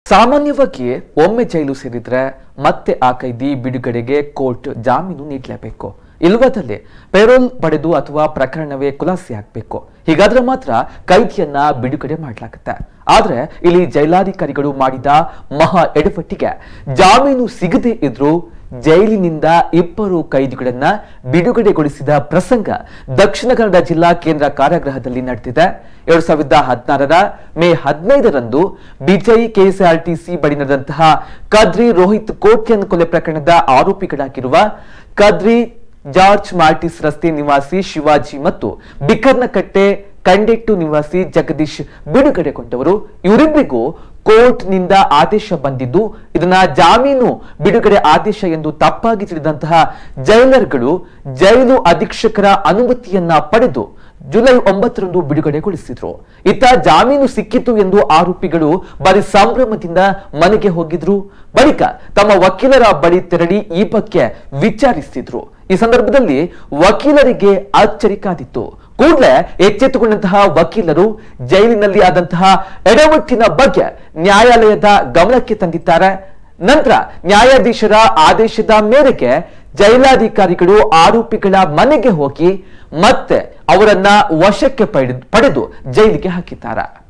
ಸಾಮಾನ್ಯವಾಗಿ ಒಮ್ಮೆ ಜೈಲು ಸೇರಿದ್ರೆ ಮತ್ತೆ ಆ ಕೈದಿ ಬಿಡುಗಡೆಗೆ ಕೋರ್ಟ್ ಜಾಮೀನು ನೀಡಲೇಬೇಕು ಇಲ್ವದಲ್ಲಿ ಪೆರೋಲ್ ಪಡೆದು ಅಥವಾ ಪ್ರಕರಣವೇ ಖುಲಾಸೆ ಆಗ್ಬೇಕು ಹೀಗಾದ್ರೆ ಮಾತ್ರ ಕೈದಿಯನ್ನ ಬಿಡುಗಡೆ ಮಾಡಲಾಗುತ್ತೆ ಆದ್ರೆ ಇಲ್ಲಿ ಜೈಲಾಧಿಕಾರಿಗಳು ಮಾಡಿದ ಮಹಾ ಎಡವಟ್ಟಿಗೆ ಜಾಮೀನು ಸಿಗದೇ ಇದ್ರೂ ಜೈಲಿನಿಂದ ಇಬ್ಬರು ಕೈದಿಗಳನ್ನ ಬಿಡುಗಡೆಗೊಳಿಸಿದ ಪ್ರಸಂಗ ದಕ್ಷಿಣ ಕನ್ನಡ ಜಿಲ್ಲಾ ಕೇಂದ್ರ ಕಾರಾಗೃಹದಲ್ಲಿ ನಡೆದಿದೆ ಎರಡ್ ಸಾವಿರದ ಹದಿನಾರರ ಮೇ ಹದಿನೈದರಂದು ಬಿಜೈ ಕೆಎಸ್ಆರ್ಟಿಸಿ ಬಳಿ ನಡೆದಂತಹ ಕದ್ರಿ ರೋಹಿತ್ ಕೋಟ್ಯನ್ ಕೊಲೆ ಪ್ರಕರಣದ ಆರೋಪಿಗಳಾಗಿರುವ ಕದ್ರಿ ಜಾರ್ಜ್ ಮಾರ್ಟಿಸ್ ರಸ್ತೆ ನಿವಾಸಿ ಶಿವಾಜಿ ಮತ್ತು ಬಿಕರ್ನಕಟ್ಟೆ ಕಂಡೆಟ್ಟು ನಿವಾಸಿ ಜಗದೀಶ್ ಬಿಡುಗಡೆಗೊಂಡವರು ಇವರಿಬ್ಬರಿಗೂ ಕೋರ್ಟ್ ನಿಂದ ಆದೇಶ ಬಂದಿದ್ದು ಇದನ್ನ ಜಾಮೀನು ಬಿಡುಗಡೆ ಆದೇಶ ಎಂದು ತಪ್ಪಾಗಿ ತಿಳಿದಂತಹ ಜೈಲರ್ಗಳು ಜೈಲು ಅಧೀಕ್ಷಕರ ಅನುಮತಿಯನ್ನ ಪಡೆದು ಜುಲೈ ಒಂಬತ್ತರಂದು ಬಿಡುಗಡೆಗೊಳಿಸಿದ್ರು ಇತ್ತ ಜಾಮೀನು ಸಿಕ್ಕಿತು ಎಂದು ಆರೋಪಿಗಳು ಬಾರಿ ಸಂಭ್ರಮದಿಂದ ಮನೆಗೆ ಹೋಗಿದ್ರು ಬಳಿಕ ತಮ್ಮ ವಕೀಲರ ಬಳಿ ತೆರಳಿ ಈ ಬಗ್ಗೆ ವಿಚಾರಿಸಿದ್ರು ಈ ಸಂದರ್ಭದಲ್ಲಿ ವಕೀಲರಿಗೆ ಅಚ್ಚರಿ ಕಾದಿತ್ತು ಕೂಡಲೇ ಎಚ್ಚೆತ್ತುಕೊಂಡಂತಹ ವಕೀಲರು ಜೈಲಿನಲ್ಲಿ ಆದಂತಹ ಎಡವಟ್ಟಿನ ಬಗ್ಗೆ ನ್ಯಾಯಾಲಯದ ಗಮನಕ್ಕೆ ತಂದಿದ್ದಾರೆ ನಂತರ ನ್ಯಾಯಾಧೀಶರ ಆದೇಶದ ಮೇರೆಗೆ ಜೈಲಾಧಿಕಾರಿಗಳು ಆರೋಪಿಗಳ ಮನೆಗೆ ಹೋಗಿ ಮತ್ತೆ ಅವರನ್ನ ವಶಕ್ಕೆ ಪಡೆದು ಪಡೆದು ಜೈಲಿಗೆ ಹಾಕಿದ್ದಾರೆ